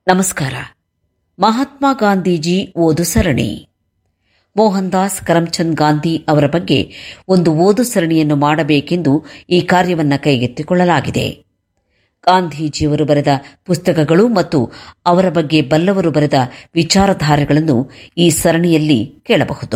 ನಮಸ್ಕಾರ ಮಹಾತ್ಮ ಗಾಂಧೀಜಿ ಓದು ಸರಣಿ ಮೋಹನ್ ದಾಸ್ ಕರಮ್ಚಂದ್ ಗಾಂಧಿ ಅವರ ಬಗ್ಗೆ ಒಂದು ಓದು ಸರಣಿಯನ್ನು ಮಾಡಬೇಕೆಂದು ಈ ಕಾರ್ಯವನ್ನು ಕೈಗೆತ್ತಿಕೊಳ್ಳಲಾಗಿದೆ ಗಾಂಧೀಜಿಯವರು ಬರೆದ ಪುಸ್ತಕಗಳು ಮತ್ತು ಅವರ ಬಗ್ಗೆ ಬಲ್ಲವರು ಬರೆದ ವಿಚಾರಧಾರೆಗಳನ್ನು ಈ ಸರಣಿಯಲ್ಲಿ ಕೇಳಬಹುದು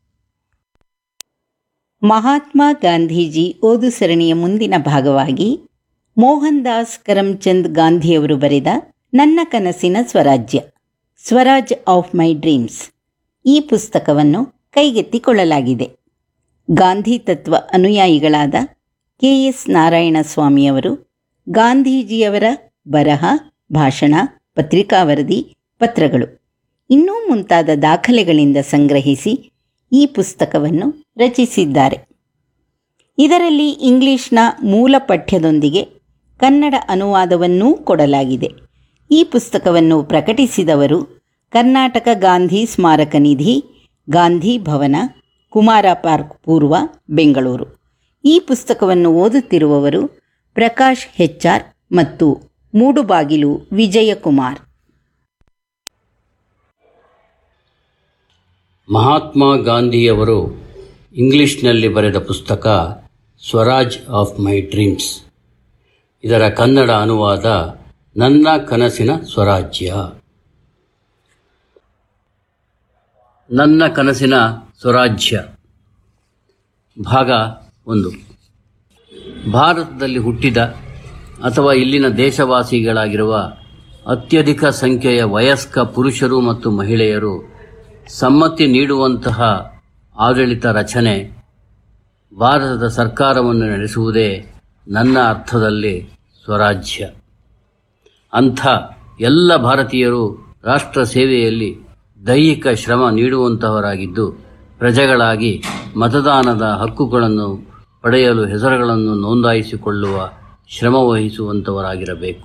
ಮಹಾತ್ಮ ಗಾಂಧೀಜಿ ಓದು ಸರಣಿಯ ಮುಂದಿನ ಭಾಗವಾಗಿ ಮೋಹನ್ ದಾಸ್ ಕರಮ್ಚಂದ್ ಗಾಂಧಿಯವರು ಬರೆದ ನನ್ನ ಕನಸಿನ ಸ್ವರಾಜ್ಯ ಸ್ವರಾಜ್ ಆಫ್ ಮೈ ಡ್ರೀಮ್ಸ್ ಈ ಪುಸ್ತಕವನ್ನು ಕೈಗೆತ್ತಿಕೊಳ್ಳಲಾಗಿದೆ ಗಾಂಧಿ ತತ್ವ ಅನುಯಾಯಿಗಳಾದ ಕೆ ಎಸ್ ನಾರಾಯಣಸ್ವಾಮಿಯವರು ಗಾಂಧೀಜಿಯವರ ಬರಹ ಭಾಷಣ ಪತ್ರಿಕಾ ವರದಿ ಪತ್ರಗಳು ಇನ್ನೂ ಮುಂತಾದ ದಾಖಲೆಗಳಿಂದ ಸಂಗ್ರಹಿಸಿ ಈ ಪುಸ್ತಕವನ್ನು ರಚಿಸಿದ್ದಾರೆ ಇದರಲ್ಲಿ ಇಂಗ್ಲಿಷ್ನ ಮೂಲ ಪಠ್ಯದೊಂದಿಗೆ ಕನ್ನಡ ಅನುವಾದವನ್ನೂ ಕೊಡಲಾಗಿದೆ ಈ ಪುಸ್ತಕವನ್ನು ಪ್ರಕಟಿಸಿದವರು ಕರ್ನಾಟಕ ಗಾಂಧಿ ಸ್ಮಾರಕ ನಿಧಿ ಗಾಂಧಿ ಭವನ ಕುಮಾರ ಪಾರ್ಕ್ ಪೂರ್ವ ಬೆಂಗಳೂರು ಈ ಪುಸ್ತಕವನ್ನು ಓದುತ್ತಿರುವವರು ಪ್ರಕಾಶ್ ಹೆಚ್ಆರ್ ಮತ್ತು ಮೂಡುಬಾಗಿಲು ವಿಜಯಕುಮಾರ್ ಮಹಾತ್ಮ ಗಾಂಧಿಯವರು ಇಂಗ್ಲಿಷ್ನಲ್ಲಿ ಬರೆದ ಪುಸ್ತಕ ಸ್ವರಾಜ್ ಆಫ್ ಮೈ ಡ್ರೀಮ್ಸ್ ಇದರ ಕನ್ನಡ ಅನುವಾದ ನನ್ನ ಕನಸಿನ ಸ್ವರಾಜ್ಯ ನನ್ನ ಕನಸಿನ ಸ್ವರಾಜ್ಯ ಭಾಗ ಒಂದು ಭಾರತದಲ್ಲಿ ಹುಟ್ಟಿದ ಅಥವಾ ಇಲ್ಲಿನ ದೇಶವಾಸಿಗಳಾಗಿರುವ ಅತ್ಯಧಿಕ ಸಂಖ್ಯೆಯ ವಯಸ್ಕ ಪುರುಷರು ಮತ್ತು ಮಹಿಳೆಯರು ಸಮ್ಮತಿ ನೀಡುವಂತಹ ಆಡಳಿತ ರಚನೆ ಭಾರತದ ಸರ್ಕಾರವನ್ನು ನಡೆಸುವುದೇ ನನ್ನ ಅರ್ಥದಲ್ಲಿ ಸ್ವರಾಜ್ಯ ಅಂಥ ಎಲ್ಲ ಭಾರತೀಯರು ರಾಷ್ಟ್ರ ಸೇವೆಯಲ್ಲಿ ದೈಹಿಕ ಶ್ರಮ ನೀಡುವಂತಹವರಾಗಿದ್ದು ಪ್ರಜೆಗಳಾಗಿ ಮತದಾನದ ಹಕ್ಕುಗಳನ್ನು ಪಡೆಯಲು ಹೆಸರುಗಳನ್ನು ನೋಂದಾಯಿಸಿಕೊಳ್ಳುವ ಶ್ರಮ ವಹಿಸುವಂತವರಾಗಿರಬೇಕು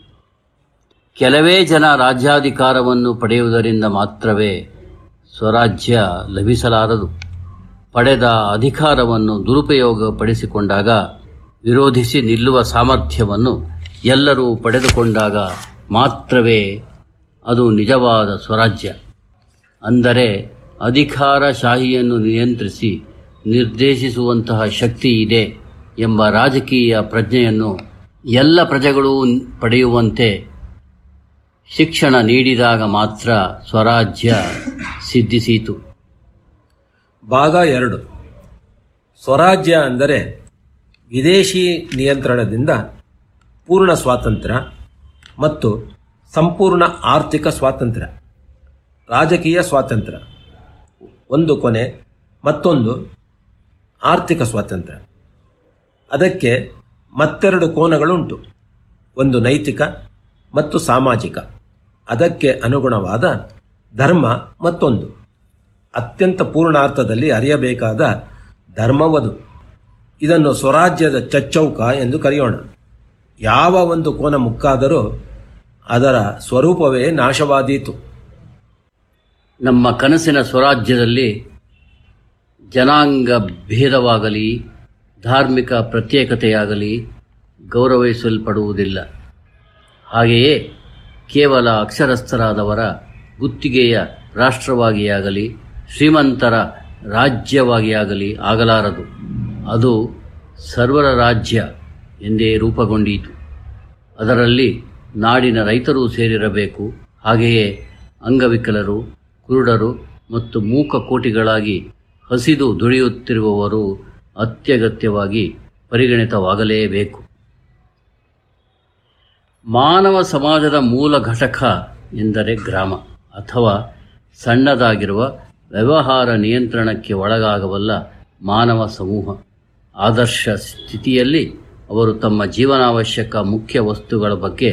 ಕೆಲವೇ ಜನ ರಾಜ್ಯಾಧಿಕಾರವನ್ನು ಪಡೆಯುವುದರಿಂದ ಮಾತ್ರವೇ ಸ್ವರಾಜ್ಯ ಲಭಿಸಲಾರದು ಪಡೆದ ಅಧಿಕಾರವನ್ನು ದುರುಪಯೋಗಪಡಿಸಿಕೊಂಡಾಗ ವಿರೋಧಿಸಿ ನಿಲ್ಲುವ ಸಾಮರ್ಥ್ಯವನ್ನು ಎಲ್ಲರೂ ಪಡೆದುಕೊಂಡಾಗ ಮಾತ್ರವೇ ಅದು ನಿಜವಾದ ಸ್ವರಾಜ್ಯ ಅಂದರೆ ಅಧಿಕಾರಶಾಹಿಯನ್ನು ನಿಯಂತ್ರಿಸಿ ನಿರ್ದೇಶಿಸುವಂತಹ ಶಕ್ತಿ ಇದೆ ಎಂಬ ರಾಜಕೀಯ ಪ್ರಜ್ಞೆಯನ್ನು ಎಲ್ಲ ಪ್ರಜೆಗಳು ಪಡೆಯುವಂತೆ ಶಿಕ್ಷಣ ನೀಡಿದಾಗ ಮಾತ್ರ ಸ್ವರಾಜ್ಯ ಸಿದ್ಧಿಸಿತು ಭಾಗ ಎರಡು ಸ್ವರಾಜ್ಯ ಅಂದರೆ ವಿದೇಶಿ ನಿಯಂತ್ರಣದಿಂದ ಪೂರ್ಣ ಸ್ವಾತಂತ್ರ್ಯ ಮತ್ತು ಸಂಪೂರ್ಣ ಆರ್ಥಿಕ ಸ್ವಾತಂತ್ರ್ಯ ರಾಜಕೀಯ ಸ್ವಾತಂತ್ರ್ಯ ಒಂದು ಕೊನೆ ಮತ್ತೊಂದು ಆರ್ಥಿಕ ಸ್ವಾತಂತ್ರ್ಯ ಅದಕ್ಕೆ ಮತ್ತೆರಡು ಕೋನಗಳುಂಟು ಒಂದು ನೈತಿಕ ಮತ್ತು ಸಾಮಾಜಿಕ ಅದಕ್ಕೆ ಅನುಗುಣವಾದ ಧರ್ಮ ಮತ್ತೊಂದು ಅತ್ಯಂತ ಪೂರ್ಣಾರ್ಥದಲ್ಲಿ ಅರಿಯಬೇಕಾದ ಧರ್ಮವದು ಇದನ್ನು ಸ್ವರಾಜ್ಯದ ಚಚ್ಚೌಕ ಎಂದು ಕರೆಯೋಣ ಯಾವ ಒಂದು ಕೋನ ಮುಕ್ಕಾದರೂ ಅದರ ಸ್ವರೂಪವೇ ನಾಶವಾದೀತು ನಮ್ಮ ಕನಸಿನ ಸ್ವರಾಜ್ಯದಲ್ಲಿ ಜನಾಂಗ ಭೇದವಾಗಲಿ ಧಾರ್ಮಿಕ ಪ್ರತ್ಯೇಕತೆಯಾಗಲಿ ಗೌರವಿಸಲ್ಪಡುವುದಿಲ್ಲ ಹಾಗೆಯೇ ಕೇವಲ ಅಕ್ಷರಸ್ಥರಾದವರ ಗುತ್ತಿಗೆಯ ರಾಷ್ಟ್ರವಾಗಿಯಾಗಲಿ ಶ್ರೀಮಂತರ ರಾಜ್ಯವಾಗಿಯಾಗಲಿ ಆಗಲಾರದು ಅದು ಸರ್ವರ ರಾಜ್ಯ ಎಂದೇ ರೂಪುಗೊಂಡೀತು ಅದರಲ್ಲಿ ನಾಡಿನ ರೈತರೂ ಸೇರಿರಬೇಕು ಹಾಗೆಯೇ ಅಂಗವಿಕಲರು ಕುರುಡರು ಮತ್ತು ಮೂಕ ಕೋಟಿಗಳಾಗಿ ಹಸಿದು ದುಡಿಯುತ್ತಿರುವವರು ಅತ್ಯಗತ್ಯವಾಗಿ ಪರಿಗಣಿತವಾಗಲೇಬೇಕು ಮಾನವ ಸಮಾಜದ ಮೂಲ ಘಟಕ ಎಂದರೆ ಗ್ರಾಮ ಅಥವಾ ಸಣ್ಣದಾಗಿರುವ ವ್ಯವಹಾರ ನಿಯಂತ್ರಣಕ್ಕೆ ಒಳಗಾಗಬಲ್ಲ ಮಾನವ ಸಮೂಹ ಆದರ್ಶ ಸ್ಥಿತಿಯಲ್ಲಿ ಅವರು ತಮ್ಮ ಜೀವನಾವಶ್ಯಕ ಮುಖ್ಯ ವಸ್ತುಗಳ ಬಗ್ಗೆ